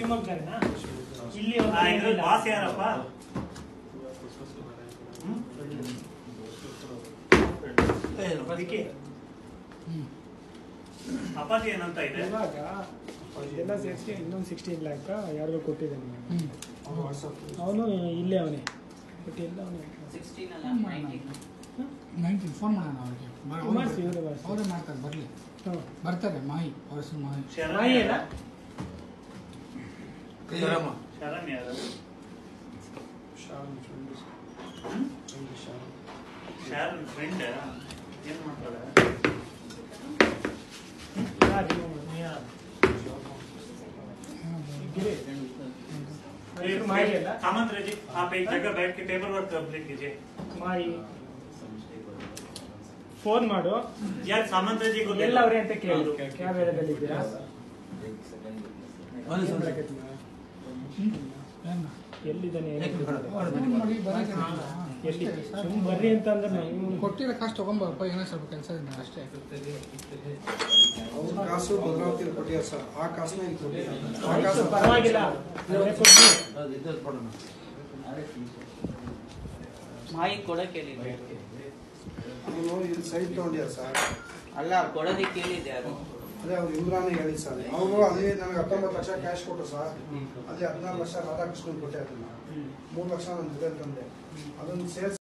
ಶಿವಮೊಗ್ಗನ ಇಲ್ಲಿ ಆ, ಒಬ್ರು ಇದ್ರಲ್ಲಿ ಇಲ್ಲ. ಬಾಸ್ ಯಾರಪ್ಪ ಹ್ಮ್? ವಿಕಿ ಅಪ್ಪಾಜಿ ಏನಂತ ಇದೆ ಇವಾಗ ಇದೆಲ್ಲ ಸೇರಿಸಿ ಇನ್ನೊಂದು ಸಿಕ್ಸ್ಟೀನ್ ಲ್ಯಾಕ್ ಯಾರಿಗೂ ಕೊಟ್ಟಿದ್ದಾನೆ ಅವನು ಇಲ್ಲೇ ಅವನೇ ಬಟ್ ಎಲ್ಲ ಅವನೇ ಸಿಕ್ಸ್ಟೀನ್ ಅಲ್ಲ ನೈನ್ಟೀನ್ ನೈನ್ಟೀನ್ ಫೋನ್ ಮಾಡೋಣ ಅವ್ರಿಗೆ ಬರ- ಅವ್ರು ಮಾಡ್ಸಿ, ಬರ್ತಾರೆ. ಇವ್ರೇ ಮಾಡ್ಸಿ. ಅವರೇ ಮಾಡ್ತಾರೆ ಬರಲಿ ಹಾಂ ಬರ್ತಾರೆ ಮಾಹಿ ಅವ್ರ ಹೆಸರು ಮಾಹಿ ನಾಯಿ ಅಲ್ಲ ಶರಣ್ ಯಾರು ಶರಣ್ ಫ್ರೆಂಡ್ ಏನ್ ಮಾಡ್ತಾರೆ ಯಾರು ಇವ್ನು? ಗಿರಿ. ಹೆಸ್ರು ಮಾಯಿ ಅಲ್ಲ सामंत जी आप एक जगह बैठ के पेपर वर्क कंप्लीट कीजिए ಮಾಯಿ ಫೋನ್ ಮಾಡು यार सामंत जी को दे ಎಲ್ಲ दो। ಅವ್ರೆ ಅಂತ ಕೇಳು ಯಾವ ಏರಿಯಾದಲ್ಲಿ ಇದ್ದೀರಾ ಬನ್ನಿ ಏನ್ ಸರ್. ಮಾಡಕತ್ತೀರ? ಏನು? ಎಲ್ಲಿದ್ದಾನೆ ಏನು ಅವ್ರು ಫೋನ್ ಮಾಡಿ ಬರೋಕೆ ಎಲ್ಲಿ ಅಷ್ಟೇ ಸರ್. ಸುಮ್ ಬರ್ರಿ ಅಂತ ಅಂದ್ರೆ ನಾವು ಕೊಟ್ಟಿರೋ ಕಾಸು ತಗೊಂಬರಪ್ಪ ಏನೋ ಸ್ವಲ್ಪ ಕೆಲಸ ಇದೆ ಅಷ್ಟೇ ಅವ್ರ ಕಾಸು ಭದ್ರಾವತಿ ಕೊಟ್ಟಿದ್ದಾರೆ ಸರ್ ಆ ಕಾಸನ್ನ ಇಲ್ಲಿ ಕೊಟ್ಟಿದ್ದಾರೆ ಆ ಆಯ್ತು, ಕಾಸು ಪರವಾಗಿಲ್ಲ ನಾವೇ ಕೊಡ್ತೀವಿ. ಮಾಯಿ ಕೊಡಕ್ ಹೇಳಿದ್ದೆ ಅವನು ಇಲ್ಲಿ ಸೈಟ್ ತಗೊಂಡಿದ್ದಾರೆ ಸರ್ ಅಲ್ಲ ಕೊಡೋದಕ್ಕೆ ಕೇಳಿದ್ದೆ ಅದು ಅದೇ ಅವ್ರು ಇಮ್ರಾನ್ ಹೇಳಿ ಸರ್ ಅವರು ಅದೇ ನನಗೆ ಹತ್ತೊಂಬತ್ತು ಲಕ್ಷ ಕ್ಯಾಶ್ ಕೊಟ್ಟರು ಸರ್ ಅದೇ ಹದಿನಾರು ಲಕ್ಷ ರಾಧಾಕೃಷ್ಣನ್ ಕೊಟ್ಟೆ ಅದನ್ನ ಮೂರು ಲಕ್ಷ ನನ್ನ ಜೊತೆ ತಂದೆ ಅದನ್ನು ಸೇರಿಸಿ